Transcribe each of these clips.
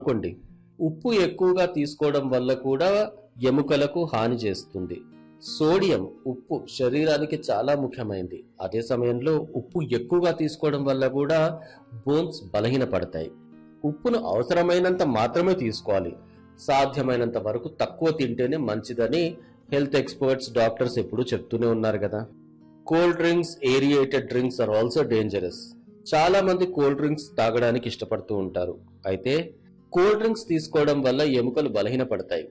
అనుకోండి ఉప్పు ఎక్కువగా తీసుకోవడం వల్ల కూడా ఎముకలకు హాని చేస్తుంది సోడియం ఉప్పు శరీరానికి చాలా ముఖ్యమైనది అదే సమయంలో ఉప్పు ఎక్కువగా తీసుకోవడం వల్ల కూడా బోన్స్ బలహీనపడతాయి ఉప్పును అవసరమైనంత మాత్రమే తీసుకోవాలి సాధ్యమైనంత వరకు తక్కువ తింటేనే మంచిదని హెల్త్ ఎక్స్పర్ట్స్ డాక్టర్స్ ఎప్పుడూ చెప్తూనే ఉన్నారు కదా cold drinks aerated drinks are also dangerous చాలా మంది కోల్డ్ డ్రింక్స్ తాగడానికి ఇష్టపడుతూ ఉంటారు అయితే కూల్ డ్రింక్స్ తీసుకోవడం వల్ల ఎముకలు బలహీనపడతాయి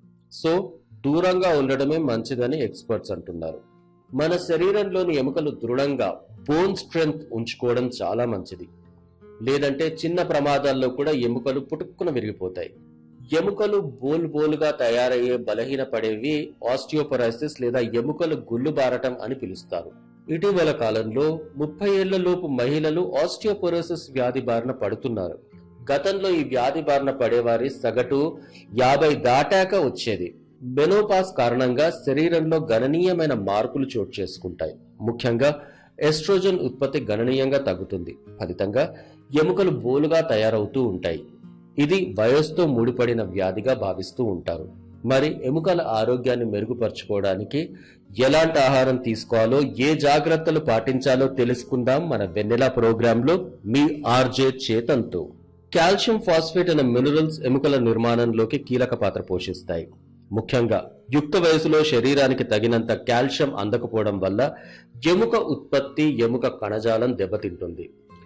సో దూరంగా ఉండడమే మంచిదని ఎక్స్పర్ట్స్ అంటున్నారు మన శరీరంలోని ఎముకలు దృఢంగా బోన్ స్ట్రెంగ్త్ ఉంచుకోవడం చాలా మంచిది లేదంటే చిన్న ప్రమాదాల్లో కూడా ఎముకలు పుటుక్కున విరిగిపోతాయి ఎముకలు బోల్ బోలుగా తయారయ్యే బలహీనపడేవి ఆస్టియోపరైసిస్ లేదా ఎముకలు గుళ్ళు బారటం అని పిలుస్తారు ఇటీవల కాలంలో ముప్పై ఏళ్ల లోపు మహిళలు ఆస్టియోపొరోసిస్ వ్యాధి బారిన పడుతున్నారు గతంలో ఈ వ్యాధి బారిన పడేవారి సగటు యాభై దాటాక వచ్చేది బెనోపాస్ కారణంగా శరీరంలో గణనీయమైన మార్పులు చోటు చేసుకుంటాయి ముఖ్యంగా ఎస్ట్రోజన్ ఉత్పత్తి గణనీయంగా తగ్గుతుంది ఫలితంగా ఎముకలు బోలుగా తయారవుతూ ఉంటాయి ఇది వయస్సుతో ముడిపడిన వ్యాధిగా భావిస్తూ ఉంటారు మరి ఎముకల ఆరోగ్యాన్ని మెరుగుపరచుకోవడానికి ఎలాంటి ఆహారం తీసుకోవాలో ఏ జాగ్రత్తలు పాటించాలో తెలుసుకుందాం మన వెన్నెల ప్రోగ్రాంలో మీ ఆర్జే చేతన్తో కాల్షియం ఫాస్ఫేట్ అనే మినరల్స్ ఎముకల నిర్మాణంలోకి కీలక పాత్ర పోషిస్తాయి ముఖ్యంగా యుక్త వయసులో శరీరానికి తగినంత కాల్షియం అందకపోవడం వల్ల ఎముక ఉత్పత్తి ఎముక కణజాలం దెబ్బతింటుంది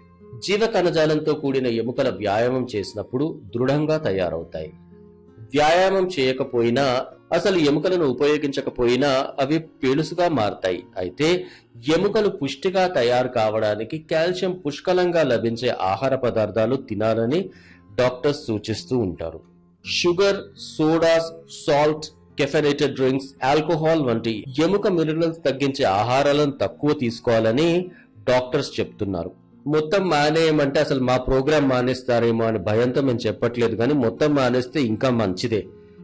జీవ కణజాలంతో కూడిన ఎముకల వ్యాయామం చేసినప్పుడు దృఢంగా తయారవుతాయి వ్యాయామం చేయకపోయినా అసలు ఎముకలను ఉపయోగించకపోయినా అవి పెలుసుగా మారతాయి అయితే ఎముకలు పుష్టిగా తయారు కావడానికి కాల్షియం పుష్కలంగా లభించే ఆహార పదార్థాలు తినాలని డాక్టర్స్ సూచిస్తూ ఉంటారు sugar sodas salt caffeinated drinks alcohol వంటి ఎముక మినరల్స్ తగ్గించే ఆహారాలను తక్కువ తీసుకోవాలని డాక్టర్స్ చెప్తున్నారు మొత్తం మానేయమంటే అసలు మా ప్రోగ్రాం మానేస్తారేమో అని భయంతో మేము చెప్పట్లేదు కానీ మొత్తం మానేస్తే ఇంకా మంచిదే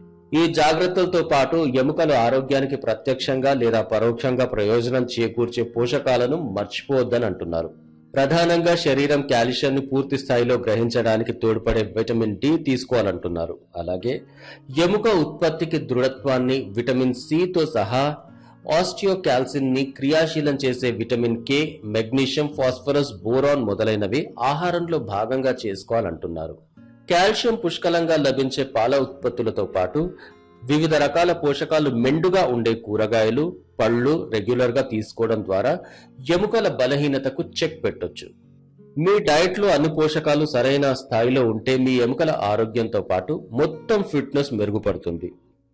ఈ జాగ్రత్తలతో పాటు ఎముకల ఆరోగ్యానికి ప్రత్యక్షంగా లేదా పరోక్షంగా ప్రయోజనం చేకూర్చే పోషకాలను మర్చిపోవద్దని అంటున్నారు ప్రధానంగా శరీరం కాల్షియాన్ని పూర్తి స్థాయిలో గ్రహించడానికి తోడ్పడే విటమిన్ డి తీసుకోవాలంటున్నారు అలాగే ఎముక ఉత్పత్తికి దృఢత్వాన్ని విటమిన్ సితో సహా ఆస్టియోకాల్సిన్ ని క్రియాశీలం చేసే vitamin K magnesium phosphorus boron మొదలైనవి ఆహారంలో భాగంగా చేసుకోవాలంటున్నారు కాల్షియం పుష్కలంగా లభించే పాల ఉత్పత్తులతో పాటు వివిధ రకాల పోషకాలు మెండుగా ఉండే కూరగాయలు పళ్ళు రెగ్యులర్ గా తీసుకోవడం ద్వారా ఎముకల బలహీనతకు చెక్ పెట్టొచ్చు మీ డైట్ లో అన్ని పోషకాలు సరైన స్థాయిలో ఉంటే మీ ఎముకల ఆరోగ్యంతో పాటు మొత్తం ఫిట్నెస్ మెరుగుపడుతుంది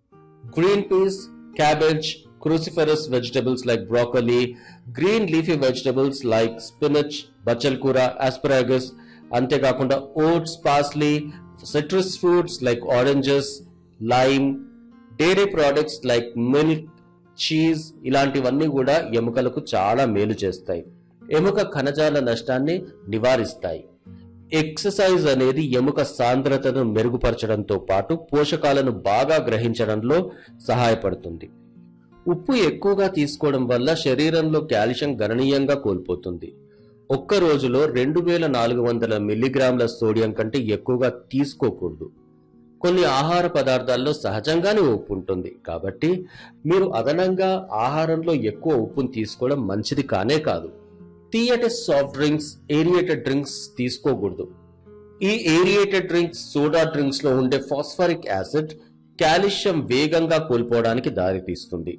green peas cabbage cruciferous vegetables like broccoli green leafy vegetables like spinach బచ్చల్ కూర ఆస్పరాగస్ అంతేకాకుండా oats parsley citrus fruits like oranges lime dairy products like milk cheese ఇలాంటివన్నీ కూడా ఎముకలకు చాలా మేలు చేస్తాయి ఎముక కణజాల నష్టాన్ని నివారిస్తాయి ఎక్సర్సైజ్ అనేది ఎముక సాంద్రతను మెరుగుపరచడంతో పాటు పోషకాలను బాగా గ్రహించడంలో సహాయపడుతుంది ఉప్పు ఎక్కువగా తీసుకోవడం వల్ల శరీరంలో కాల్షియం గణనీయంగా కోల్పోతుంది ఒక్క రోజులో రెండు వేల నాలుగు వందల మిల్లీగ్రాముల సోడియం కంటే ఎక్కువగా తీసుకోకూడదు కొన్ని ఆహార పదార్థాల్లో సహజంగానే ఉప్పు ఉంటుంది కాబట్టి మీరు అదనంగా ఆహారంలో ఎక్కువ ఉప్పును తీసుకోవడం మంచిది కానే కాదు తీయటి సాఫ్ట్ డ్రింక్స్ ఏరియేటెడ్ డ్రింక్స్ తీసుకోకూడదు ఈ ఏరియేటెడ్ డ్రింక్స్ సోడా డ్రింక్స్ లో ఉండే ఫాస్ఫరిక్ యాసిడ్ కాల్షియం వేగంగా కోల్పోవడానికి దారితీస్తుంది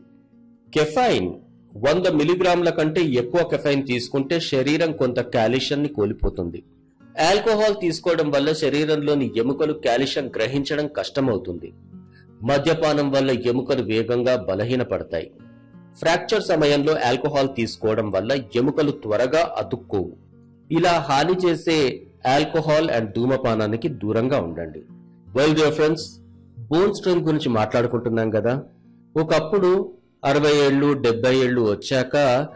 కెఫైన్ వంద మిలీగ్రాముల కంటే ఎక్కువ కెఫైన్ తీసుకుంటే శరీరం కొంత కాల్షియాన్ని కోల్పోతుంది ఆల్కహాల్ తీసుకోవడం వల్ల శరీరంలోని ఎముకలు కాల్షియం గ్రహించడం కష్టమవుతుంది మద్యపానం వల్ల ఎముకలు వేగంగా బలహీనపడతాయి ఫ్రాక్చర్ సమయంలో ఆల్కహాల్ తీసుకోవడం వల్ల ఎముకలు త్వరగా అతుక్కోవు ఇలా హాని చేసే ఆల్కహాల్ అండ్ ధూమపానానికి దూరంగా ఉండండి well dear friends bone strength గురించి మాట్లాడుకుంటున్నాం కదా ఒకప్పుడు అరవై ఏళ్ళు డెబ్బై ఏళ్ళు వచ్చాక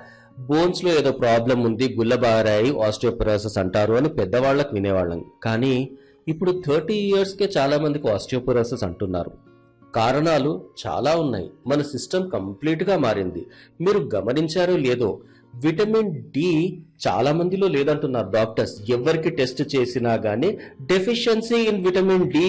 బోన్స్ లో ఏదో ప్రాబ్లం ఉంది గుల్లబారాయి ఆస్టియోపొరోసిస్ అంటారు అని పెద్దవాళ్ళకి వినేవాళ్ళం కానీ ఇప్పుడు థర్టీ ఇయర్స్కే చాలా మందికి ఆస్టియోపొరోసిస్ అంటున్నారు కారణాలు చాలా ఉన్నాయి మన సిస్టమ్ కంప్లీట్ గా మారింది మీరు గమనించారో లేదో విటమిన్ డి చాలా మందిలో లేదంటున్నారు డాక్టర్స్ ఎవరికి టెస్ట్ చేసినా గానీ డెఫిషియన్సీ ఇన్ విటమిన్ డి